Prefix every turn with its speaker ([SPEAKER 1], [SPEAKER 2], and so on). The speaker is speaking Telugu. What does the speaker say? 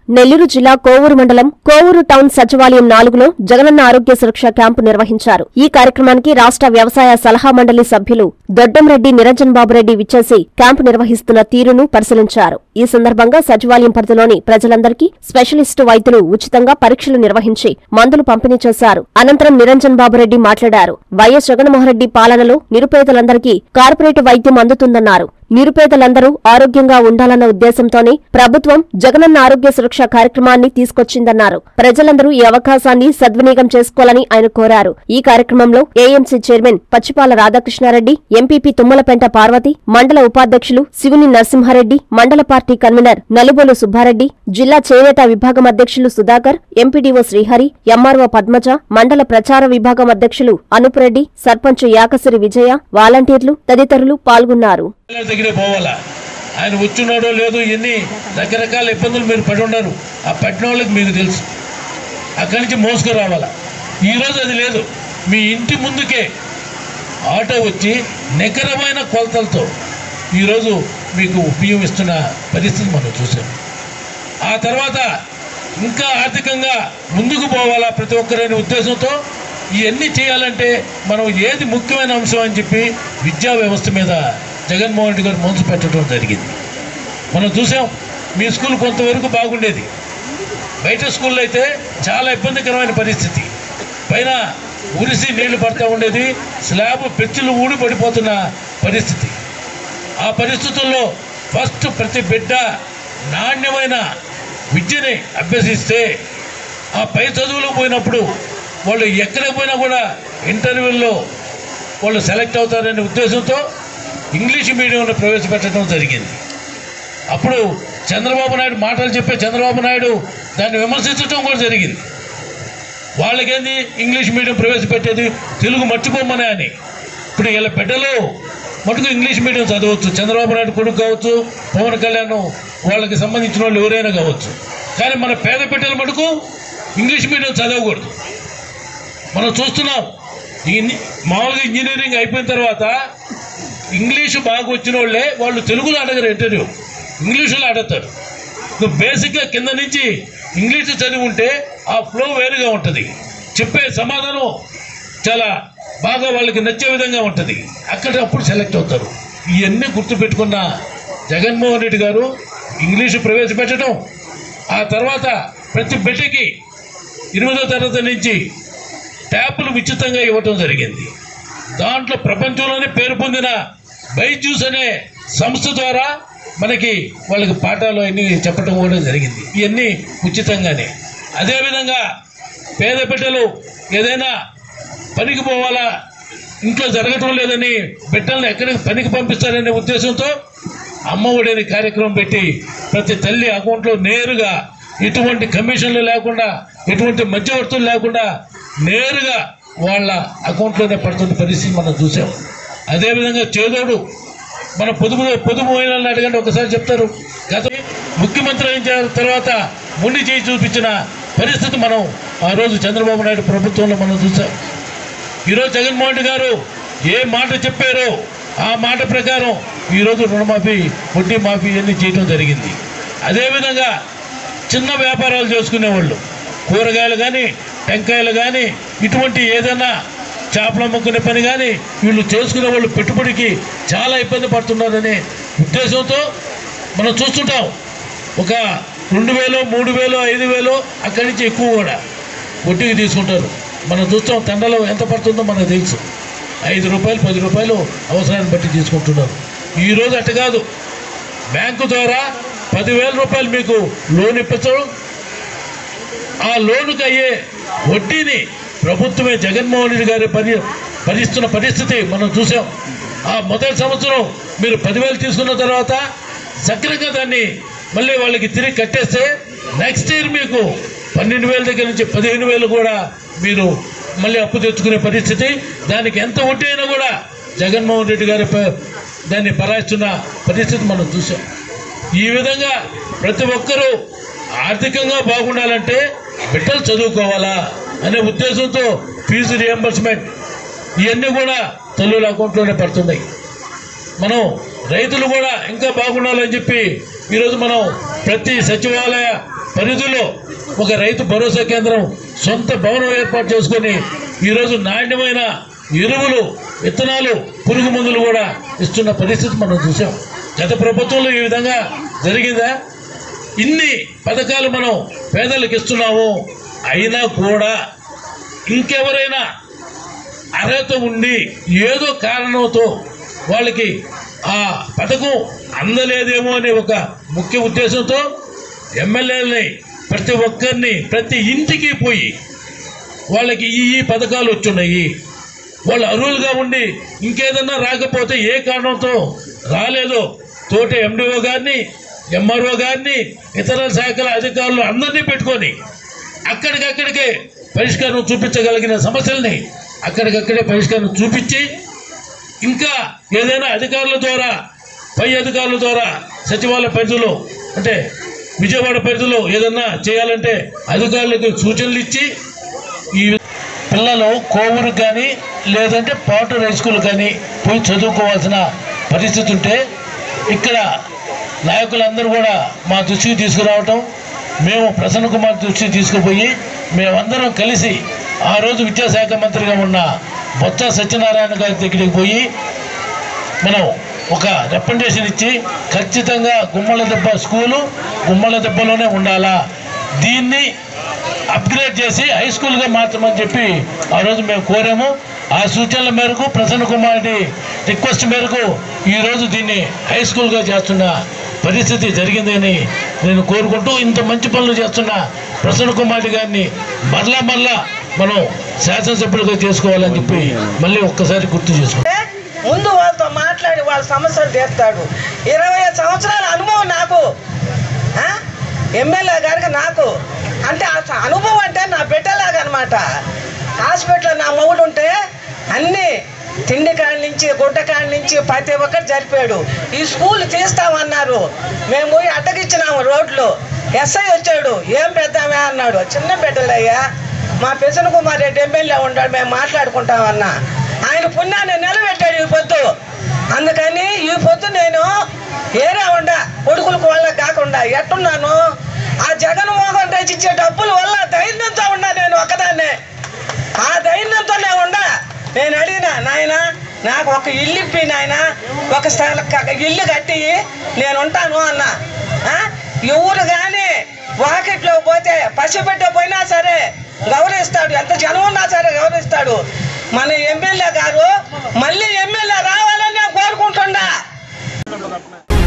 [SPEAKER 1] నెల్లూరు జిల్లా కోవూరు మండలం కోవూరు టౌన్ సచివాలయం నాలుగులో జగనన్న ఆరోగ్య సురక్ష క్యాంపు నిర్వహించారు ఈ కార్యక్రమానికి రాష్ట్ర వ్యవసాయ సలహా మండలి సభ్యులు దొడ్డంరెడ్డి నిరంజన్ బాబురెడ్డి విచ్చేసి క్యాంపు నిర్వహిస్తున్న తీరును పరిశీలించారు ఈ సందర్భంగా సచివాలయం పరిధిలోని ప్రజలందరికీ స్పెషలిస్టు వైద్యులు ఉచితంగా పరీక్షలు నిర్వహించి మందులు పంపిణీ చేశారు అనంతరం నిరంజన్ బాబురెడ్డి మాట్లాడారు వైఎస్ జగన్మోహన్రెడ్డి పాలనలో నిరుపేదలందరికీ కార్పొరేట్ వైద్యం అందుతుందన్నారు నిరుపేదలందరూ ఆరోగ్యంగా ఉండాలన్న ఉద్దేశంతోనే ప్రభుత్వం జగనన్న ఆరోగ్య సురక్ష కార్యక్రమాన్ని తీసుకొచ్చిందన్నారు ప్రజలందరూ ఈ అవకాశాన్ని సద్వినియోగం చేసుకోవాలని ఆయన కోరారు ఈ కార్యక్రమంలో AMC chairman Pachipala Radhakrishna Reddy MPP Tummalapenta Parvathi మండల ఉపాధ్యక్షులు శివుని నరసింహారెడ్డి మండల పార్టీ కన్వీనర్ నలుబోలు సుబ్బారెడ్డి జిల్లా చేనేత విభాగం అధ్యక్షులు సుధాకర్ ఎంపీడీఓ శ్రీహరి ఎంఆర్ఓ పద్మజ మండల ప్రచార విభాగం అధ్యక్షులు అనుపురెడ్డి సర్పంచ్ యాకసిరి విజయ వాలంటీర్లు తదితరులు పాల్గొన్నారు
[SPEAKER 2] పిల్లల దగ్గరే పోవాలా ఆయన వచ్చున్నాడో లేదో ఎన్ని రకరకాల ఇబ్బందులు మీరు పడి ఉన్నారు ఆ పట్టిన వాళ్ళకి మీకు తెలుసు అక్కడి నుంచి మోసుకు రావాలా ఈరోజు అది లేదు మీ ఇంటి ముందుకే ఆటో వచ్చి నికరమైన కొలతలతో ఈరోజు మీకు బియ్యం ఇస్తున్న పరిస్థితి మనం చూసాం ఆ తర్వాత ఇంకా ఆర్థికంగా ముందుకు పోవాలా ప్రతి ఒక్కరైన ఉద్దేశంతో ఇవన్నీ చేయాలంటే మనం ఏది ముఖ్యమైన అంశం అని చెప్పి విద్యా వ్యవస్థ మీద జగన్మోహన్ రెడ్డి గారు మనసు పెట్టడం జరిగింది మనం చూసాం మీ స్కూల్ కొంతవరకు బాగుండేది బయట స్కూల్లో అయితే చాలా ఇబ్బందికరమైన పరిస్థితి పైన ఉరిసి నీళ్లు పడతా ఉండేది స్లాబ్ పెచ్చులు ఊడి పడిపోతున్న పరిస్థితి ఆ పరిస్థితుల్లో ఫస్ట్ ప్రతి బిడ్డ నాణ్యమైన విద్యని అభ్యసిస్తే ఆ పై చదువులకు పోయినప్పుడు వాళ్ళు ఎక్కడికి పోయినా కూడా ఇంటర్వ్యూల్లో వాళ్ళు సెలెక్ట్ అవుతారనే ఉద్దేశంతో ఇంగ్లీష్ మీడియంను ప్రవేశపెట్టడం జరిగింది అప్పుడు చంద్రబాబు నాయుడు మాటలు చెప్పే చంద్రబాబు నాయుడు దాన్ని విమర్శించడం కూడా జరిగింది వాళ్ళకేంది ఇంగ్లీష్ మీడియం ప్రవేశపెట్టేది తెలుగు మర్చిపోమనే అని ఇప్పుడు వీళ్ళ బిడ్డలు మటుకు ఇంగ్లీష్ మీడియం చదవచ్చు చంద్రబాబు నాయుడు కొడుకు కావచ్చు పవన్ కళ్యాణ్ వాళ్ళకి సంబంధించిన వాళ్ళు ఎవరైనా కావచ్చు కానీ మన పేద బిడ్డల మటుకు ఇంగ్లీష్ మీడియం చదవకూడదు మనం చూస్తున్నాం ఈ మామూలుగా ఇంజనీరింగ్ అయిపోయిన తర్వాత ఇంగ్లీషు బాగా వచ్చిన వాళ్ళే వాళ్ళు తెలుగులో అడగరు ఇంటర్వ్యూ ఇంగ్లీషులో అడుగుతారు నువ్వు బేసిక్గా కింద నుంచి ఇంగ్లీషు చదివి ఉంటే ఆ ఫ్లో వేరుగా ఉంటుంది చెప్పే సమాధానం చాలా బాగా వాళ్ళకి నచ్చే విధంగా ఉంటుంది అక్కడ అప్పుడు సెలెక్ట్ అవుతారు ఇవన్నీ గుర్తుపెట్టుకున్న జగన్మోహన్ రెడ్డి గారు ఇంగ్లీషు ప్రవేశపెట్టడం ఆ తర్వాత ప్రతి బిడ్డకి ఎనిమిదో తరగతి నుంచి ట్యాపులు ఉచితంగా ఇవ్వటం జరిగింది దాంట్లో ప్రపంచంలోనే పేరు పొందిన బైజూస్ అనే సంస్థ ద్వారా మనకి వాళ్ళకి పాఠాలు అన్నీ చెప్పడం కూడా జరిగింది ఇవన్నీ ఉచితంగానే అదేవిధంగా పేద బిడ్డలు ఏదైనా పనికి పోవాలా ఇంట్లో జరగటం లేదని బిడ్డల్ని ఎక్కడికి పనికి పంపిస్తారనే ఉద్దేశంతో అమ్మఒడి అనే కార్యక్రమం పెట్టి ప్రతి తల్లి అకౌంట్లో నేరుగా ఎటువంటి కమిషన్లు లేకుండా ఎటువంటి మధ్యవర్తులు లేకుండా నేరుగా వాళ్ళ అకౌంట్లోనే పడుతున్న పరిస్థితి మనం చూసాం అదేవిధంగా చేదోడు మన పొదుపు పొదుపు మహిళలను అడగండి ఒకసారి చెప్తారు గత ముఖ్యమంత్రి అయిన తర్వాత ముండి చేయి చూపించిన పరిస్థితి మనం ఆ రోజు చంద్రబాబు నాయుడు ప్రభుత్వంలో మనం చూసాం ఈరోజు జగన్మోహన్ రెడ్డి గారు ఏ మాట చెప్పారో ఆ మాట ప్రకారం ఈరోజు రుణమాఫీ వడ్డీ మాఫీ అన్ని చేయడం జరిగింది అదేవిధంగా చిన్న వ్యాపారాలు చేసుకునేవాళ్ళు కూరగాయలు కానీ టెంకాయలు కానీ ఇటువంటి ఏదైనా చేపలు అమ్ముకునే పని కానీ వీళ్ళు చేసుకునే వాళ్ళు పెట్టుబడికి చాలా ఇబ్బంది పడుతున్నారనే ఉద్దేశంతో మనం చూస్తుంటాం ఒక రెండు వేలు మూడు వేలు ఐదు వేలు అక్కడి నుంచి ఎక్కువ కూడా వడ్డీకి తీసుకుంటారు మనం చూస్తాం తండలో ఎంత పడుతుందో మనకు తెలుసు ఐదు రూపాయలు పది రూపాయలు అవసరాన్ని బట్టి తీసుకుంటున్నారు ఈరోజు అట్ట కాదు బ్యాంకు ద్వారా పదివేల రూపాయలు మీకు లోన్ ఇప్పించడం ఆ లోనుకి అయ్యే వడ్డీని ప్రభుత్వమే జగన్మోహన్ రెడ్డి గారి పరి భరిస్తున్న పరిస్థితి మనం చూసాం ఆ మొదటి సంవత్సరం మీరు పదివేలు తీసుకున్న తర్వాత సక్రంగా దాన్ని మళ్ళీ వాళ్ళకి తిరిగి కట్టేస్తే నెక్స్ట్ ఇయర్ మీకు పన్నెండు వేల దగ్గర నుంచి పదిహేను వేలు కూడా మీరు మళ్ళీ అప్పు తెచ్చుకునే పరిస్థితి దానికి ఎంత వడ్డీ అయినా కూడా జగన్మోహన్ రెడ్డి గారి ప- దాన్ని భరాయిస్తున్న పరిస్థితి మనం చూసాం ఈ విధంగా ప్రతి ఒక్కరూ ఆర్థికంగా బాగుండాలంటే బిడ్డలు చదువుకోవాలా అనే ఉద్దేశంతో ఫీజు రియంబర్స్మెంట్ ఇవన్నీ కూడా తల్లుల అకౌంట్లోనే పడుతున్నాయి మనం రైతులు కూడా ఇంకా బాగుండాలని చెప్పి ఈరోజు మనం ప్రతి సచివాలయ పరిధిలో ఒక రైతు భరోసా కేంద్రం సొంత భవనం ఏర్పాటు చేసుకొని ఈరోజు నాణ్యమైన ఎరువులు విత్తనాలు పురుగు మందులు కూడా ఇస్తున్న పరిస్థితి మనం చూసాం గత ప్రభుత్వంలో ఈ విధంగా జరిగిందా ఇన్ని పథకాలు మనం పేదలకు ఇస్తున్నాము అయినా కూడా ఇంకెవరైనా అర్హత ఉండి ఏదో కారణంతో వాళ్ళకి ఆ పథకం అందలేదేమో అనే ఒక ముఖ్య ఉద్దేశంతో ఎమ్మెల్యేలని ప్రతి ఒక్కరిని ప్రతి ఇంటికి పోయి వాళ్ళకి ఈ ఈ పథకాలు వచ్చున్నాయి వాళ్ళు అర్హులుగా ఉండి ఇంకేదన్నా రాకపోతే ఏ కారణంతో రాలేదో తోటి ఎండిఓ గారిని ఎంఆర్ఓ గారిని ఇతర శాఖల అధికారులు అందరినీ పెట్టుకొని అక్కడికక్కడికే పరిష్కారం చూపించగలిగిన సమస్యల్ని అక్కడికక్కడే పరిష్కారం చూపించి ఇంకా ఏదైనా అధికారుల ద్వారా పై అధికారుల ద్వారా సచివాలయ పరిధిలో అంటే విజయవాడ పరిధిలో ఏదన్నా చేయాలంటే అధికారులకు సూచనలు ఇచ్చి ఈ పిల్లలు కోవూరు కానీ లేదంటే పాటు హై స్కూల్ కానీ పోయి చదువుకోవాల్సిన పరిస్థితి ఉంటే ఇక్కడ నాయకులందరూ కూడా మా దృష్టికి తీసుకురావటం మేము ప్రసన్న కుమార్ దృష్టికి తీసుకుపోయి మేమందరం కలిసి ఆ రోజు విద్యాశాఖ మంత్రిగా ఉన్న బొత్స సత్యనారాయణ గారి దగ్గరికి పోయి మనం ఒక రికమెండేషన్ ఇచ్చి ఖచ్చితంగా గుమ్మల దెబ్బ స్కూలు గుమ్మల దెబ్బలోనే ఉండాలా దీన్ని అప్గ్రేడ్ చేసి హై స్కూల్గా మార్చమని చెప్పి ఆ రోజు మేము కోరాము ఆ సూచనల మేరకు ప్రసన్న కుమార్ని రిక్వెస్ట్ మేరకు ఈరోజు దీన్ని హై స్కూల్గా చేస్తున్న పరిస్థితి జరిగిందని నేను కోరుకుంటూ ఇంత మంచి పనులు చేస్తున్న ప్రసన్న కుమార్ గారిని మరలా మరలా మనం శాసనసభ్యులుగా చేసుకోవాలని చెప్పి మళ్ళీ ఒక్కసారి గుర్తు చేసుకో
[SPEAKER 3] ముందు వాళ్ళతో మాట్లాడి వాళ్ళ సమస్యలు తీర్తాడు ఇరవై ఐదు సంవత్సరాల అనుభవం నాకు ఆ? ఎమ్మెల్యే గారికి నాకు అంటే ఆ అనుభవం అంటే నా బిడ్డలాగా అనమాట హాస్పిటల్ నా మొగుడు ఉంటే అన్నీ తిండి కాడి నుంచి గుడ్డ కాడి నుంచి ప్రతి ఒక్కటి జరిపాడు ఈ స్కూల్ తీస్తామన్నారు మేము పోయి అడ్డగిచ్చినాము రోడ్లు ఎస్ఐ వచ్చాడు ఏం పెద్దామే అన్నాడు చిన్న బిడ్డలయ్యా మా పెసన కుమార్ రెడ్డి ఎమ్మెల్యే ఉన్నాడు మేము మాట్లాడుకుంటామన్నా ఆయన పుణ్యాన్ని నిలబెట్టాడు ఈ పొద్దు అందుకని ఈ పొద్దు నేను ఏరే ఉండా కొడుకులకు వాళ్ళకి కాకుండా ఎట్టున్నాను ఆ జగన్మోహన్ రెడ్డి ఇచ్చే డబ్బుల వల్ల ధైర్యంతో ఉన్నా నేను ఒకదాన్నే ఆ ధైర్యంతోనే ఉండా నేను అడిగిన నాయన నాకు ఒక ఇల్లు ఇప్పి నాయన ఒక స్థల క- ఇల్లు కట్టి నేను ఉంటాను అన్న ఆ? ఎవరు కానీ వాకిట్లో పోతే పసిబిడ్డ పోయినా సరే గౌరవిస్తాడు ఎంత జనం ఉన్నా సరే గౌరవిస్తాడు మన ఎమ్మెల్యే గారు మళ్ళీ ఎమ్మెల్యే రావాలని నేను కోరుకుంటున్నా